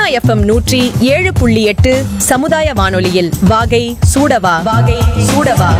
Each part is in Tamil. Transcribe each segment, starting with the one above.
எஃப்எம் நூற்றி ஏழு புள்ளி எட்டு சமுதாய வானொலியில் வாகை சூடவா வாகை சூடவா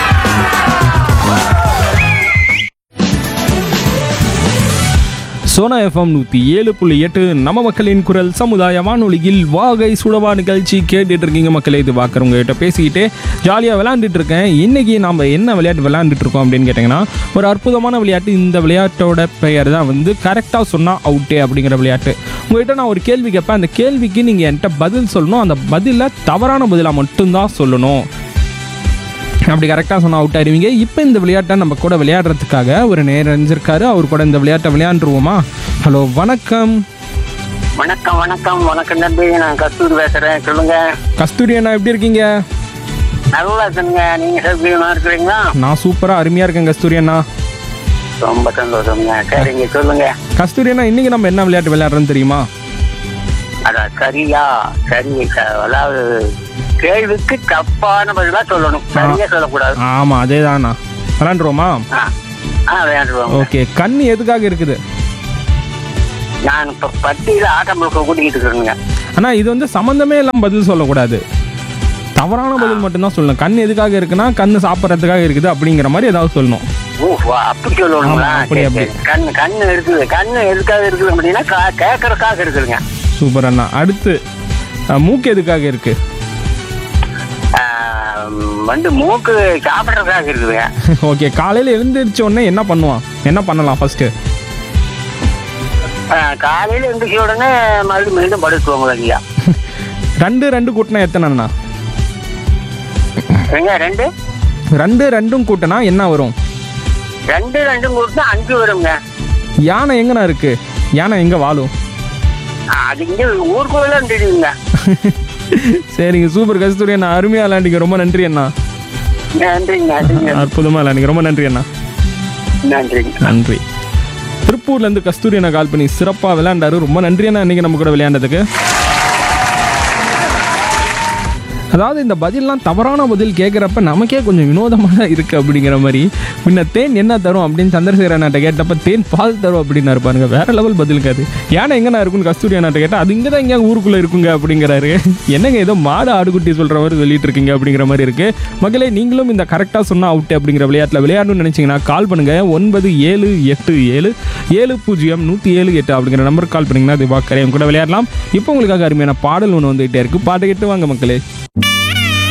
சோனா எஃப்எம் நூற்றி ஏழு புள்ளி எட்டு நம்ம மக்களின் குரல் சமுதாய வானொலியில் வாகை சுடவா நிகழ்ச்சி கேட்டுட்டு இருக்கீங்க மக்களே இது பார்க்குறவங்க கிட்ட பேசிக்கிட்டே ஜாலியாக விளையாண்டுட்டு இருக்கேன் இன்னைக்கு நம்ம என்ன விளையாட்டு விளையாண்டுட்டு இருக்கோம் அப்படின்னு கேட்டிங்கன்னா ஒரு அற்புதமான விளையாட்டு இந்த விளையாட்டோட பெயர் தான் வந்து கரெக்டாக சொன்னால் அவுட்டே அப்படிங்கிற விளையாட்டு உங்கள்கிட்ட நான் ஒரு கேள்வி கேட்பேன் அந்த கேள்விக்கு நீங்கள் என்கிட்ட பதில் சொல்லணும் அந்த பதிலை தவறான பதிலாக மட்டும்தான் சொல்லணும் அப்படி கரெக்டாக சொன்னால் அவுட் ஆயிடுவீங்க இப்போ இந்த விளையாட்டை நம்ம கூட விளையாடுறதுக்காக ஒரு நேரம் இருந்திருக்காரு அவர் கூட இந்த விளையாட்டை விளையாண்டுருவோமா ஹலோ வணக்கம் வணக்கம் வணக்கம் வணக்கம் தம்பி நான் கஸ்தூரி பேசுறேன் சொல்லுங்க கஸ்தூரி அண்ணா எப்படி இருக்கீங்க நல்லா இருக்குங்க நீங்க சௌகரியமா இருக்கிறீங்களா நான் சூப்பராக அருமையாக இருக்கேன் கஸ்தூரி அண்ணா ரொம்ப சந்தோஷம்ங்க சரிங்க சொல்லுங்க கஸ்தூரி அண்ணா இன்னைக்கு நம்ம என்ன விளையாட்டு விளையாடுறோன்னு தெரியுமா அதான் சரியா சரி ச- அதாவது கேள்விக்கு தப்பான பதிலா சொல்லணும் சரியா சொல்லக்கூடாது ஆமாம் அதே தான்ண்ணா விளையாண்டுருவோமா ஆ ஆ வேண்டுவோம் ஓகே கண் எதுக்காக இருக்குது நான் இப்ப பட்டியல ஆட்டம் முழுக்க கூட்டிக்கிட்டு இருக்கிறேங்க அண்ணா இது வந்து சம்மந்தமே இல்லாமல் பதில் சொல்லக்கூடாது தவறான பதில் மட்டும்தான் சொல்லணும் கண் எதுக்காக இருக்குன்னா கண் சாப்பிட்றதுக்காக இருக்குது அப்படிங்கிற மாதிரி ஏதாவது சொல்லணும் ஓ வா, அப்படி சொல்லணுங்களா ஆமா, அப்படி, சரி, அப்படி. சரி. கண்ணு கண்ணு இருக்குது கண்ணு எதுக்காக இருக்குது அப்படின்னா கா- கேட்கறதுக்காக இருக்குதுங்க சூப்பர் அண்ணா அடுத்து அஹ், மூக்கு எதுக்காக இருக்கு ஆ, வந்து மூக்கு சாப்பிட்றதுக்காக இருக்குதுங்க ஓகே காலையில் எழுந்திரிச்ச உடனே என்ன பண்ணுவான் என்ன பண்ணலாம் ஃபர்ஸ்ட் ஆ, காலையில எந்திரிச்ச உடனே மறுபடியும் மீண்டும் படுத்துவாங்க ஐயா ரெண்டு ரெண்டு கூட்டினா எத்தனை அண்ணா எங்க ரெண்டு ரெண்டு ரெண்டும் கூட்டினா என்ன வரும் ரெண்டு ரெண்டும் கொடுத்தா அஞ்சு வருங்க யானை எங்கண்ணா இருக்கு யானை எங்க வாழும் ஆ, அது இங்க ஊருக்குள்ள தெரியுங்க சரிங்க சூப்பர் கஸ்தூரி அண்ணா அருமையாக விளையாண்டிங்க ரொம்ப நன்றி அண்ணா நன்றிங்க நன்றிங்க அற்புதமாக விளையாண்டிங்க ரொம்ப நன்றி அண்ணா நன்றிங்க நன்றி திருப்பூர்லேருந்து கஸ்தூரி அண்ணா கால் பண்ணி சிறப்பாக விளையாண்டாரு ரொம்ப நன்றி அண்ணா இன்னைக்கு நம்ம கூட விளையாண்டதுக்கு அதாவது இந்த பதில்லாம் தவறான பதில் கேட்குறப்ப நமக்கே கொஞ்சம் வினோதமாக தான் இருக்குது அப்படிங்கிற மாதிரி முன்ன தேன் என்ன தரும் அப்படின்னு சந்திரசேகர் அண்ணாட்ட கேட்டப்ப தேன் பால் தரும் அப்படின்னு பாருங்க வேற லெவல் பதிலுக்கு அது யானை எங்கண்ணா இருக்குன்னு கஸ்தூரி அண்ணாட்ட கேட்டால் அது இங்கே தான் எங்கேயா ஊருக்குள்ளே இருக்குங்க அப்படிங்கிறாரு என்னங்க ஏதோ மாடு ஆடுகுட்டி சொல்கிற மாதிரி சொல்லிட்டு இருக்கீங்க அப்படிங்கிற மாதிரி இருக்கு மக்களே நீங்களும் இந்த கரெக்டாக சொன்னா அவுட் அப்படிங்கிற விளையாட்டில் விளையாடணும்னு நினச்சிங்கன்னா கால் பண்ணுங்க ஒன்பது ஏழு எட்டு ஏழு ஏழு பூஜ்ஜியம் நூற்றி ஏழு எட்டு அப்படிங்கிற நம்பருக்கு கால் பண்ணிங்கன்னா அது வாக்கரையும் கூட விளையாடலாம் இப்போ உங்களுக்காக அருமையான பாடல் ஒன்று வந்துகிட்டே இருக்கு பாட்டு கேட்டு வாங்க மக்களே